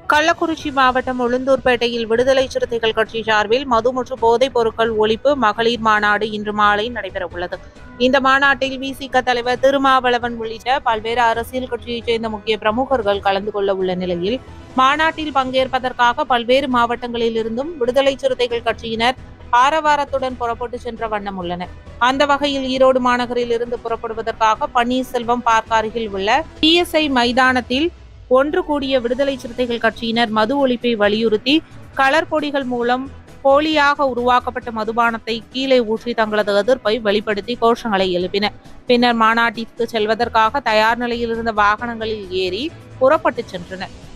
கள்ளக்குறிச்சி மாவட்டம் உளுந்தூர்பேட்டையில் விடுதலை சிறுத்தைகள் கட்சி சார்பில் மது மற்றும் போதைப் பொருட்கள் ஒழிப்பு மகளிர் மாநாடு இன்று மாலை நடைபெறவுள்ளது இந்த மாநாட்டில் விசிக தலைவர் திருமாவளவன் உள்ளிட்ட பல்வேறு அரசியல் கட்சியைச் சேர்ந்த முக்கிய பிரமுகர்கள் கலந்து கொள்ள உள்ள நிலையில் மாநாட்டில் பங்கேற்பதற்காக பல்வேறு மாவட்டங்களில் இருந்தும் விடுதலை சிறுத்தைகள் கட்சியினர் ஆரவாரத்துடன் புறப்பட்டு சென்ற வண்ணம் உள்ளனர் அந்த வகையில் ஈரோடு மாநகரில் இருந்து புறப்படுவதற்காக பன்னீர்செல்வம் பார்க் அருகில் உள்ள பிஎஸ்ஐ மைதானத்தில் ஒன்று கூடிய விடுதலை சிறுத்தைகள் கட்சியினர் மது ஒழிப்பை வலியுறுத்தி கலர் பொடிகள் மூலம் போலியாக உருவாக்கப்பட்ட மதுபானத்தை கீழே ஊற்றி தங்களது எதிர்ப்பை வெளிப்படுத்தி கோஷங்களை எழுப்பினர் பின்னர் மாநாட்டிற்கு செல்வதற்காக தயார் நிலையில் இருந்த வாகனங்களில் ஏறி புறப்பட்டுச் சென்றனர்